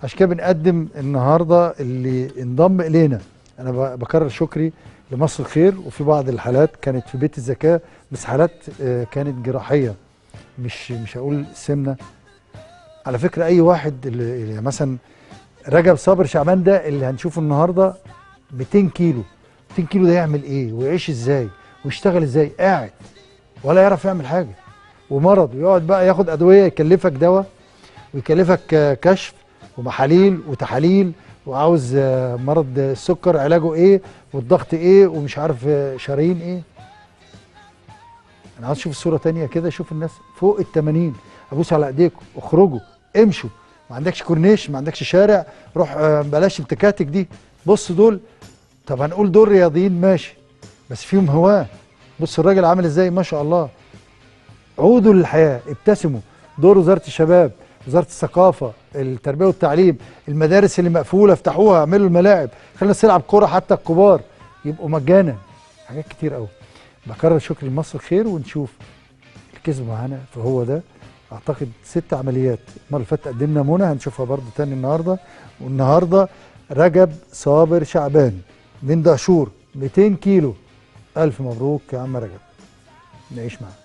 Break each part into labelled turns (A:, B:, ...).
A: عشان كده بنقدم النهارده اللي انضم الينا انا ب- بكرر شكري لمصر الخير وفي بعض الحالات كانت في بيت الزكاه بس حالات آه، كانت جراحيه مش مش هقول سمنه على فكره اي واحد اللي اللي مثلا رجب صابر شعبان ده اللي هنشوفه النهارده 200 كيلو 200 كيلو ده يعمل ايه ويعيش ازاي ويشتغل ازاي قاعد ولا يعرف يعمل حاجه ومرض ويقعد بقى ياخد ادويه يكلفك دواء ويكلفك آه، كشف ومحاليل وتحاليل وعاوز آه، مرض السكر علاجه ايه والضغط ايه ومش عارف آه، شرايين ايه انا عاوز اشوف الصوره تانية كده شوف الناس فوق ال 80 ابوس على ايديكم اخرجوا امشوا ما عندكش كورنيش ما عندكش شارع روح آه، بلاش التكاتك دي بص دول طب هنقول دول رياضيين ماشي بس فيهم هواه بص الراجل عامل ازاي ما شاء الله عودوا للحياه ابتسموا دور وزاره الشباب وزاره الثقافه التربيه والتعليم المدارس اللي مقفوله افتحوها اعملوا الملاعب خلينا الناس تلعب كوره حتى الكبار يبقوا مجانا حاجات كتير قوي بكرر شكري لمصر الخير ونشوف الكذب معانا فهو ده اعتقد ست عمليات المره اللي فاتت قدمنا منى هنشوفها برضو تاني النهارده والنهارده رجب صابر شعبان من دهشور 200 كيلو الف مبروك يا عم رجب نعيش معاه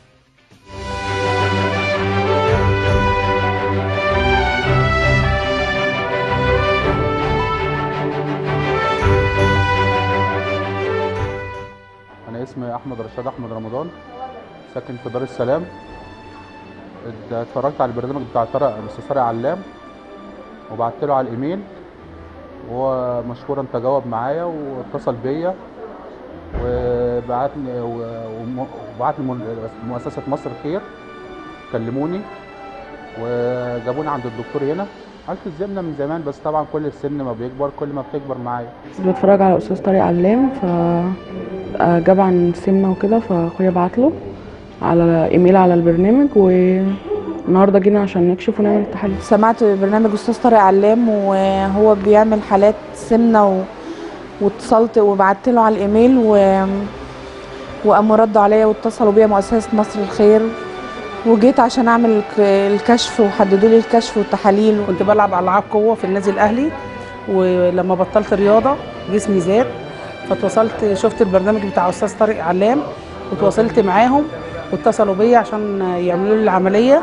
B: انا اسمي احمد رشاد احمد رمضان ساكن في دار السلام ات- اتفرجت على البرنامج بتاع طارق الاستاذ طارق علام وبعت له على الايميل وهو مشكورا تجاوب معايا واتصل بيا وبعتني و- وم- وبعت لي مؤسسه مصر الخير كلموني وجابوني عند الدكتور هنا قلت الزمنه من زمان بس طبعا كل السن ما بيكبر كل ما بتكبر معايا
C: كنت بتفرج على استاذ طارق علام ف آه، جاب عن السمنه وكده فاخويا بعت له على ايميل على البرنامج والنهارده جينا عشان نكشف ونعمل التحاليل
D: سمعت برنامج استاذ طارق علام وهو بيعمل حالات سمنه و... واتصلت وبعت له على الايميل و... وقاموا ردوا عليا واتصلوا بيا مؤسسه مصر الخير وجيت عشان اعمل الك- الكشف وحددوا لي الكشف والتحاليل
E: كنت بلعب العاب قوه في النادي الاهلي ولما بطلت رياضه جسمي زاد فتوصلت شفت البرنامج بتاع استاذ طارق علام وتواصلت معاهم واتصلوا بيا عشان يعملوا لي العمليه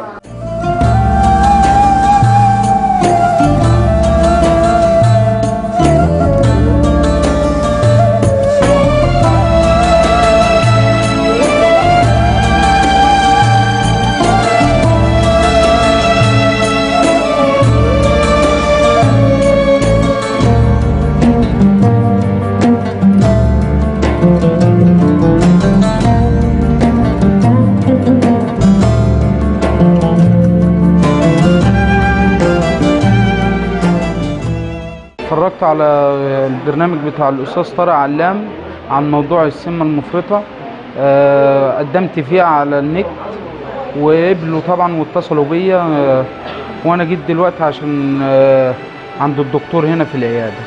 F: اتفرجت على البرنامج بتاع الاستاذ طارق علام عن موضوع السمنه المفرطه آه، قدمت فيه على النت وقبلوا طبعا واتصلوا بيا آه، وانا جيت دلوقتي عشان آه، عند الدكتور هنا في العياده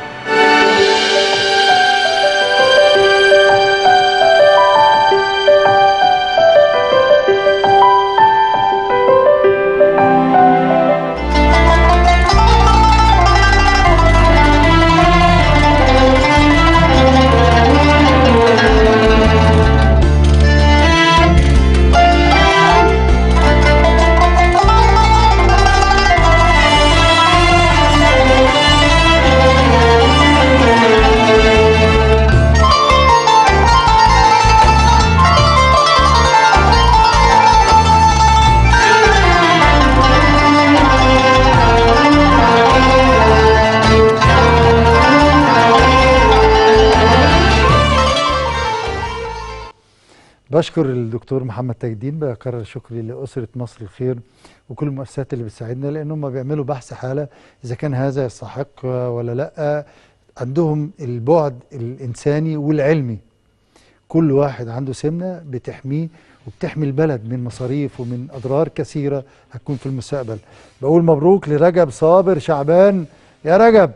A: بشكر الدكتور محمد تاج الدين بكرر شكري لأسرة مصر الخير وكل المؤسسات اللي بتساعدنا لأن هم بيعملوا بحث حالة إذا كان هذا يستحق ولا لأ عندهم البعد الإنساني والعلمي كل واحد عنده سمنة بتحميه وبتحمي البلد من مصاريف ومن أضرار كثيرة هتكون في المستقبل بقول مبروك لرجب صابر شعبان يا رجب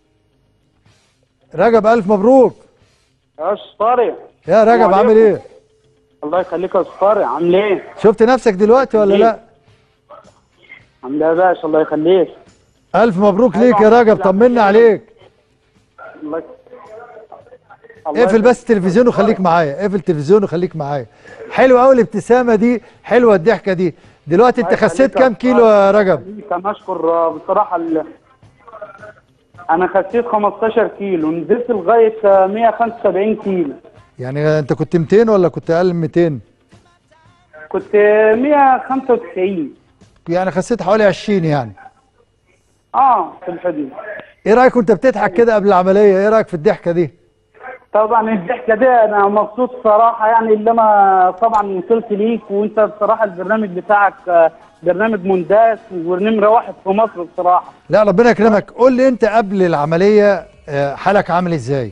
A: رجب ألف مبروك
G: يا أستاذ طارق
A: يا رجب
G: السلام
A: عامل
G: عليكم.
A: ايه
G: الله يخليك يا أستاذ طارق عامل ايه؟
A: شفت نفسك دلوقتي ولا لا
G: عامل ايه يا باشا الله يخليك
A: الف مبروك ليك يا رجب طمنا عليك
G: الله الله
A: اقفل بس التلفزيون وخليك معايا اقفل التلفزيون وخليك معايا حلوه قوي الابتسامه دي حلوه الضحكه دي دلوقتي انت
G: الله
A: خسيت
G: يخليك
A: كام كيلو يا رجب
G: انا اشكر آه، بصراحه ال... انا خسيت 15 كيلو نزلت لغايه آه، 175 كيلو
A: يعني انت كنت 200 ولا كنت اقل من 200
G: كنت آه، 195
A: يعني خسيت حوالي 20 يعني
G: اه في الحدود
A: ايه رايك وانت بتضحك كده قبل العمليه ايه رايك في الضحكه دي
G: طبعا الضحكه دي انا مبسوط صراحه يعني اللي انا طبعا وصلت ليك وانت بصراحه البرنامج بتاعك آه، برنامج ممتاز ونمره واحد في مصر بصراحه
A: لا ربنا يكرمك قول لي انت قبل العمليه آه، حالك عامل ازاي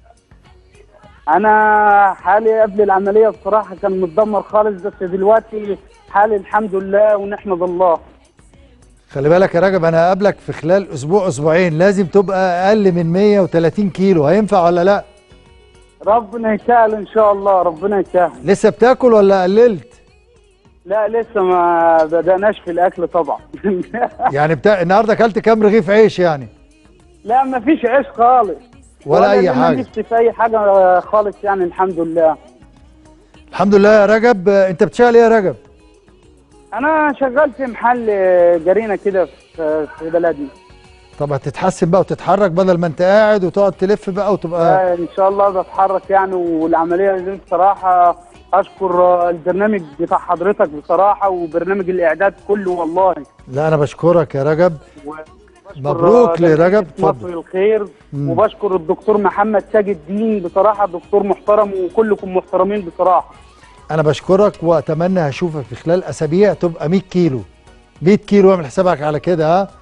G: انا حالي قبل العمليه بصراحه كان متدمر خالص بس دلوقتي حالي الحمد لله ونحمد الله
A: خلي بالك يا رجب انا هقابلك في خلال اسبوع اسبوعين لازم تبقى اقل من 130 كيلو هينفع ولا لا
G: ربنا يسهل ان شاء الله ربنا يسهل
A: لسه بتاكل ولا قللت
G: لا لسه ما بدأناش في الاكل طبعا
A: يعني بتا... النهارده اكلت كام رغيف عيش يعني
G: لا ما فيش عيش خالص
A: ولا اي
G: لنا
A: حاجه
G: نفسي في اي حاجه خالص يعني الحمد لله
A: الحمد لله يا رجب آه، انت بتشتغل ايه يا رجب
G: انا شغال في محل جرينه كده في في بلدنا
A: طب هتتحسن بقى وتتحرك بدل ما انت قاعد وتقعد تلف بقى وتبقى
G: آه، ان شاء الله بتحرك يعني والعمليه دي بصراحه اشكر البرنامج بتاع حضرتك بصراحه وبرنامج الاعداد كله والله
A: لا انا بشكرك يا رجب
G: وبشكر
A: مبروك
G: جمعية
A: لرجب
G: مصر
A: اتفضل
G: الخير
A: مم.
G: وبشكر الدكتور محمد تاج الدين بصراحه دكتور محترم وكلكم محترمين بصراحه
A: انا بشكرك واتمنى هشوفك في خلال اسابيع تبقى 100 كيلو 100 كيلو اعمل حسابك على كده ها